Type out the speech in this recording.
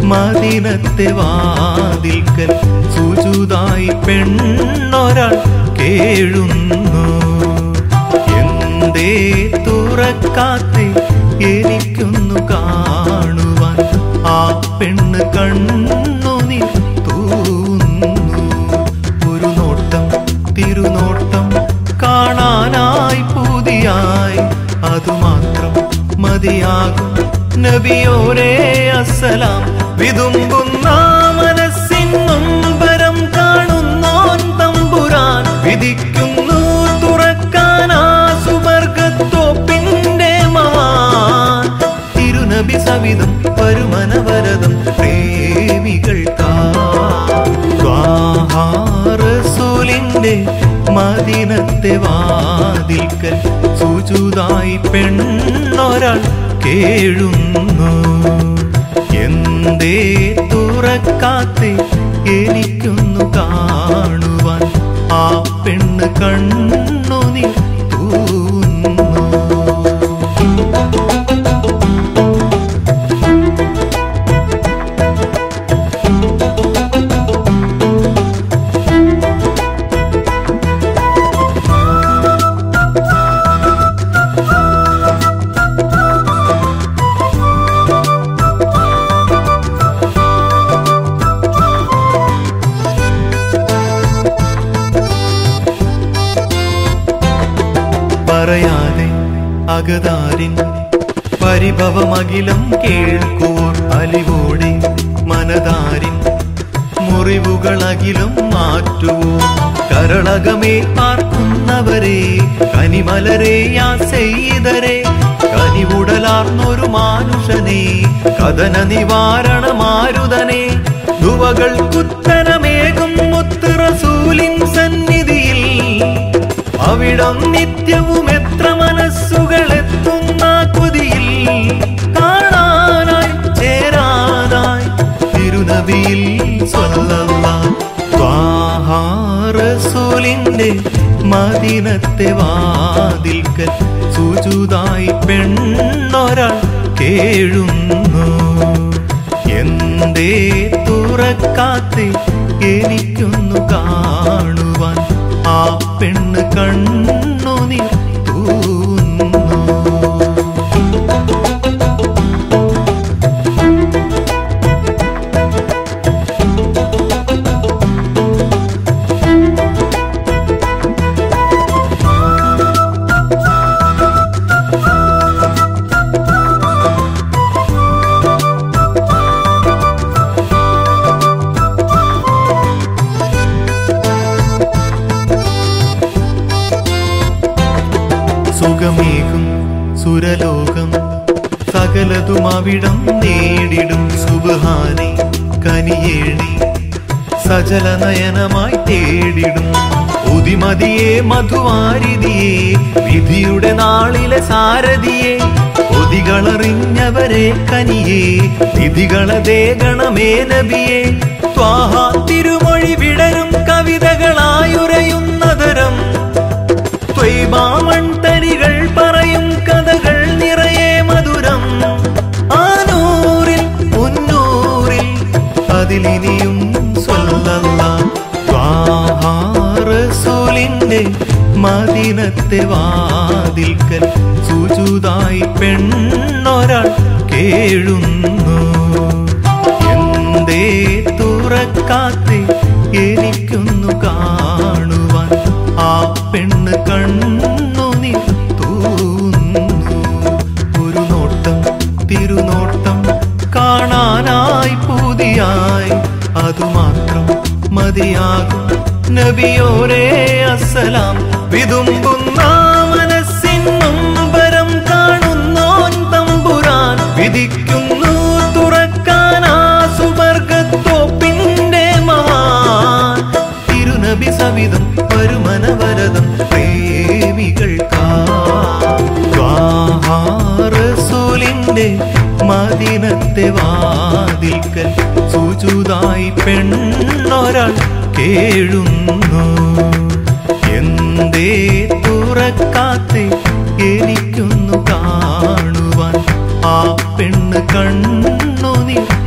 മദീനത്തെ വാതിൽക്കൽ സുജുതായി പെണ്ണൊരാൾ കേഴുന്നു എന്തേ തുറക്കാത്തെ എനിക്കൊന്നു കാണുവാൻ ആ പെണ്ണ് കണ്ണുനി തൂന്നു ഒരു നോട്ടം തിരുനോട്ടം കാണാനായി പുതിയായി അതുമാത്രം മതിയാകും നബിയോരേ അസലാം വിതുമ്പുന്ന മനസ്സിൻ നൊമ്പരം കാണുന്നോൻ തമ്പുരാൻ വിധിക്കുന്നു തുറക്കാനാ സുവർഗത്തോപ്പിന്റെ മവാൻ തിരുനബി സവിധം വരുമനവരതം പ്രേമികൾക്കാ സ്വാഹാറസൂലിന്റെ മദീനത്തെ വാതിൽക്കൽ സുജുതായി പെണ്ണൊരാൾ കേഴുന്നു എന്തേ തുറക്കാത്തെ എനിക്കൊന്നു കാണുവാൻ ആ പെണ്ണ് കണ്ണുനി തൂന്നു പറയാതെ അകതാരിൻ പരിഭവമകിലം കേൾക്കൂർ അലിവോടെ മനതാരിൻ മുറിവുകളകിലും മാറ്റുവോ കരളകമേ പാർക്കുന്നവരെ കനിമലരെ യാ ചെയ്തരെ കനിവുടലാർന്നൊരു മാനുഷനെ കഥന നിവാരണ മാരുതനെ ധുവകൾ കുത്തനമേകും മുത്ത് റസൂലിൻ സന്നിധിയിൽ അവിടം നിത്യവും എത്ര മനസ്സുകൾ എത്തുന്ന കൊതിയിൽ കാണാനായി ചേരാനായി തിരുനബിയിൽ റസൂലിന്റെ മദീനത്തെ വാതിൽക്കൽ സുജുതായി പെണ്ണൊരാൾ കേഴുന്നു എന്തേ തുറക്കാത്തെ എനിക്കൊന്നു കാണുവാൻ ആ പെണ്ണ് കണ്ണുനി തൂന്നു സുഖമേകും സുരലോകം സകലതും അവിടം നേടിടും സുബഹാനെ കനിയേണി സജല നയനമായി തേടിടും ഉതിമതിയെ മധുവാരിതിയെ വിധിയുടെ നാളിലെ സാരഥിയെ ഒതികളറിഞ്ഞവരെ കനിയെ വിധികളതേ ഗണമേ നബിയെ ത്വാഹ തിരുമൊഴി വിടരും കവിതകളായുരയുന്നതരം ത്വൈമാമൺ തരികൾ പറയും കഥകൾ നിറയെ മധുരം ആനൂറിൽ മുന്നൂറിൽ അതിലിനിയും റസൂലിന്റെ മദീനത്തെ വാതിൽക്കൽ സുജുതായി പെണ്ണൊരാൾ കേഴുന്നു എന്തേ തുറക്കാത്തെ എനിക്കൊന്നു കാണുവാൻ ആ പെണ്ണ് കണ്ണുനി തൂന്നു ഒരു നോട്ടം തിരുനോട്ടം കാണാനായി പുതിയായി അതുമാത്രം മതിയാകും നബിയോരേ അസലാം വിതുമ്പുന്ന മനസ്സിൻ നൊമ്പരം കാണുന്നോൻ തമ്പുരാൻ വിധിക്കുന്നു തുറക്കാനാ സുവർഗത്തോപ്പിന്റെ മഹാൻ തിരുനബി സവിധം വരുമനവരതം പ്രേമികൾക്കാ റസൂലിന്റെ മദീനത്തെ വാതിൽക്കൽ സുജുതായി പെണ്ണൊരാൾ കേഴുന്നു എന്തേ തുറക്കാത്തെ എനിക്കൊന്നു കാണുവാൻ ആ പെണ്ണ് കണ്ണുനി